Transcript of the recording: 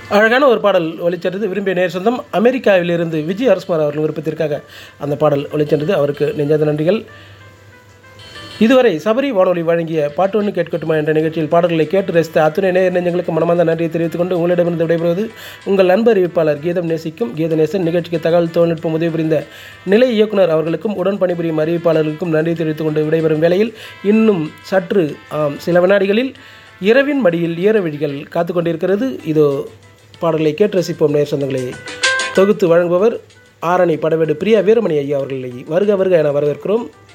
அழகான ஒரு பாடல் ஒலிச்சென்றது விரும்பிய நேர் சொந்தம் அமெரிக்காவிலிருந்து விஜய் அரசுமார் அவர்கள் விருப்பத்திற்காக அந்த பாடல் ஒலிச்சென்றது அவருக்கு நெஞ்சாத நன்றிகள் இதுவரை சபரி வானொலி வழங்கிய பாட்டு ஒன்று கேட்கட்டுமா என்ற நிகழ்ச்சியில் பாடல்களை கேட்டு ரசித்த அத்துணை நேர் நெஞ்சங்களுக்கு மனமார்ந்த நன்றியை தெரிவித்துக் கொண்டு உங்களிடமிருந்து விடைபெறுவது உங்கள் நண்பர் அறிவிப்பாளர் கீதம் நேசிக்கும் கீதநேசன் நிகழ்ச்சிக்கு தகவல் தொழில்நுட்பம் உதவி புரிந்த நிலை இயக்குனர் அவர்களுக்கும் உடன் பணிபுரியும் அறிவிப்பாளர்களுக்கும் நன்றி தெரிவித்துக் கொண்டு விடைபெறும் வேளையில் இன்னும் சற்று ஆம் சில வினாடிகளில் இரவின் மடியில் ஈரவிழிகள் காத்து கொண்டிருக்கிறது இதோ பாடல்களை கேட்டு ரசிப்போம் நேர் சொந்தங்களை தொகுத்து வழங்குபவர் ஆரணி படவேடு பிரியா வீரமணி ஐயா அவர்களை வருக வருக என வரவேற்கிறோம்